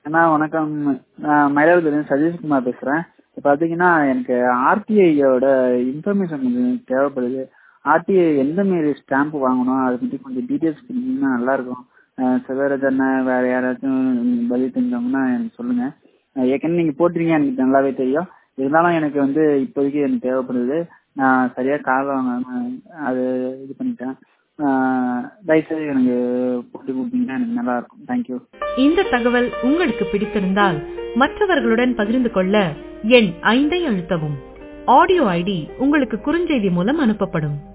அண்ணா வணக்கம் நான் மயிலாடுதுறையிலேருந்து சதீஷ்குமார் பேசுகிறேன் இப்போ பார்த்தீங்கன்னா எனக்கு ஆர்டிஐயோட இன்ஃபர்மேஷன் கொஞ்சம் தேவைப்படுது ஆர்டிஐ எந்த மாரி ஸ்டாம்ப் வாங்கணும் அதை பற்றி கொஞ்சம் டீட்டெயில்ஸ் கொடுத்தீங்கன்னா நல்லாயிருக்கும் சிவராஜ் அண்ணன் வேறு யாராச்சும் பதில் தெரிஞ்சவங்கன்னா எனக்கு சொல்லுங்கள் ஏற்கனவே நீங்கள் போட்டிருக்கீங்க எனக்கு நல்லாவே தெரியும் இருந்தாலும் எனக்கு வந்து இப்போதைக்கு எனக்கு தேவைப்படுது நான் சரியாக கால் வாங்காமல் அது இது பண்ணிட்டேன் தயவுசெய்து எனக்கு போட்டு கொடுத்தீங்கன்னா எனக்கு நல்லாயிருக்கும் தேங்க்யூ இந்த தகவல் உங்களுக்கு பிடித்திருந்தால் மற்றவர்களுடன் பகிர்ந்து கொள்ள எண் ஐந்தை அழுத்தவும் ஆடியோ ஐடி உங்களுக்கு குறுஞ்செய்தி மூலம் அனுப்பப்படும்